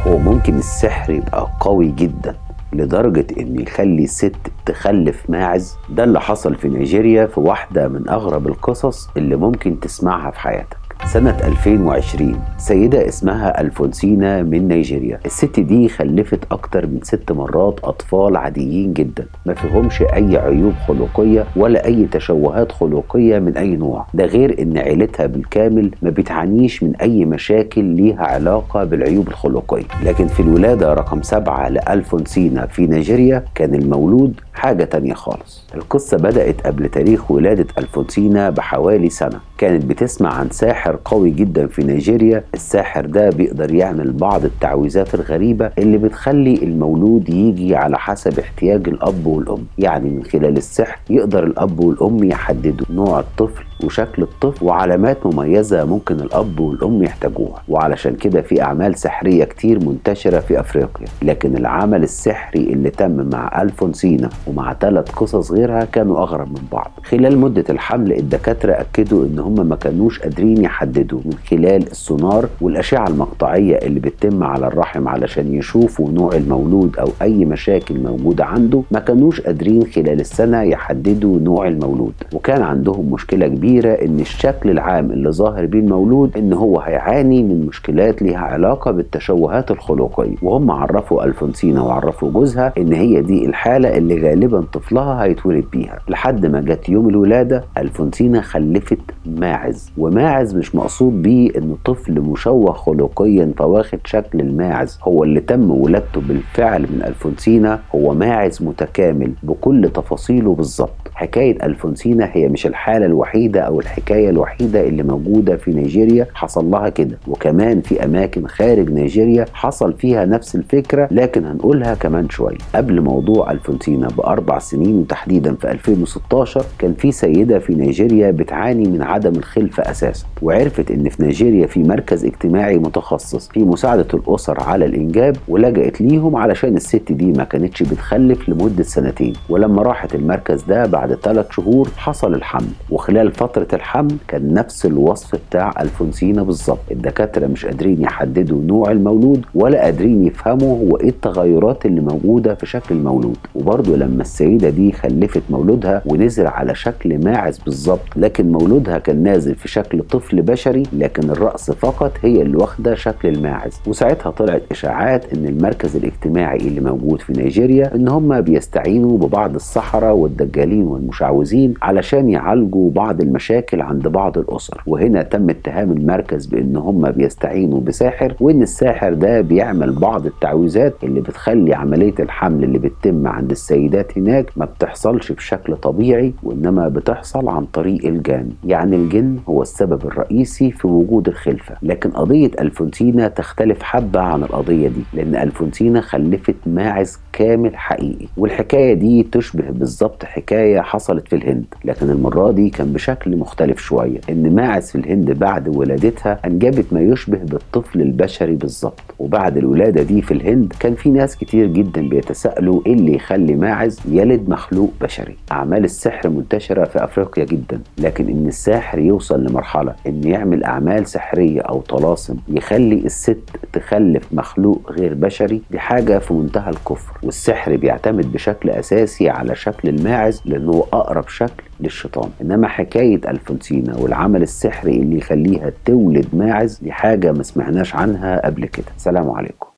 هو ممكن السحر يبقى قوي جدا لدرجة إنه يخلي الست تخلف ماعز ده اللي حصل في نيجيريا في واحدة من أغرب القصص اللي ممكن تسمعها في حياتك سنة 2020 سيدة اسمها ألفونسينا من نيجيريا الست دي خلفت أكتر من ست مرات أطفال عاديين جدا ما فيهمش أي عيوب خلقية ولا أي تشوهات خلقية من أي نوع ده غير إن عيلتها بالكامل ما بتعانيش من أي مشاكل ليها علاقة بالعيوب الخلقية لكن في الولادة رقم سبعة لألفونسينا في نيجيريا كان المولود حاجة تانية خالص القصة بدأت قبل تاريخ ولادة ألفونسينا بحوالي سنة كانت بتسمع عن ساحر قوي جدا في نيجيريا الساحر ده بيقدر يعمل بعض التعويذات الغريبة اللي بتخلي المولود يجي على حسب احتياج الأب والأم يعني من خلال السحر يقدر الأب والأم يحددوا نوع الطفل وشكل الطفل وعلامات مميزة ممكن الأب والأم يحتاجوها وعلشان كده في أعمال سحرية كتير منتشرة في أفريقيا لكن العمل السحري اللي تم مع ألفونسينا ومع ثلاث قصص غيرها كانوا أغرب من بعض خلال مدة الحمل الدكاترة أكدوا إن هم ما كانوش قادرين يحددوا من خلال السونار والأشعة المقطعية اللي بتتم على الرحم علشان يشوفوا نوع المولود أو أي مشاكل موجودة عنده ما كانوش قادرين خلال السنة يحددوا نوع المولود وكان عندهم مشكلة كبيرة كبيرة ان الشكل العام اللي ظاهر بيه المولود ان هو هيعاني من مشكلات ليها علاقة بالتشوهات الخلقية وهم عرفوا الفونسينا وعرفوا جوزها ان هي دي الحالة اللي غالبا طفلها هيتولد بيها لحد ما جت يوم الولادة الفونسينا خلفت ماعز وماعز مش مقصود بيه انه طفل مشوه خلقيا فواخد شكل الماعز هو اللي تم ولادته بالفعل من الفونسينا هو ماعز متكامل بكل تفاصيله بالظبط حكاية الفونسينا هي مش الحالة الوحيدة او الحكايه الوحيده اللي موجوده في نيجيريا حصل لها كده وكمان في اماكن خارج نيجيريا حصل فيها نفس الفكره لكن هنقولها كمان شويه قبل موضوع الفونسينا باربع سنين وتحديدا في 2016 كان في سيده في نيجيريا بتعاني من عدم الخلفه اساسا وعرفت ان في نيجيريا في مركز اجتماعي متخصص في مساعده الاسر على الانجاب ولجأت ليهم علشان الست دي ما كانتش بتخلف لمده سنتين ولما راحت المركز ده بعد ثلاث شهور حصل الحمل وخلال فتره فترة الحمل كان نفس الوصف بتاع ألفونسينا بالظبط الدكاترة مش قادرين يحددوا نوع المولود ولا قادرين يفهموا هو ايه التغيرات اللي موجودة في شكل المولود وبرضه لما السيدة دي خلفت مولودها ونزل على شكل ماعز بالظبط لكن مولودها كان نازل في شكل طفل بشري لكن الرأس فقط هي اللي واخدة شكل الماعز وساعتها طلعت إشاعات إن المركز الاجتماعي اللي موجود في نيجيريا إن هم بيستعينوا ببعض السحرة والدجالين والمشعوذين علشان يعالجوا بعض المشاكل مشاكل عند بعض الاسر وهنا تم اتهام المركز بان هم بيستعينوا بساحر وان الساحر ده بيعمل بعض التعويذات اللي بتخلي عمليه الحمل اللي بتتم عند السيدات هناك ما بتحصلش بشكل طبيعي وانما بتحصل عن طريق الجان يعني الجن هو السبب الرئيسي في وجود الخلفه لكن قضيه الفونسينا تختلف حبه عن القضيه دي لان الفونسينا خلفت ماعز كامل حقيقي والحكايه دي تشبه بالظبط حكايه حصلت في الهند لكن المره دي كان بشكل مختلف شويه ان ماعز في الهند بعد ولادتها انجبت ما يشبه بالطفل البشري بالظبط وبعد الولاده دي في الهند كان في ناس كتير جدا بيتساءلوا ايه اللي يخلي ماعز يلد مخلوق بشري اعمال السحر منتشره في افريقيا جدا لكن ان الساحر يوصل لمرحله ان يعمل اعمال سحريه او طلاسم يخلي الست تخلف مخلوق غير بشري دي حاجه في منتهى الكفر والسحر بيعتمد بشكل اساسي على شكل الماعز لانه اقرب شكل للشيطان انما حكايه الفونسينا والعمل السحري اللي يخليها تولد ماعز دي حاجه ما سمعناش عنها قبل كده سلام عليكم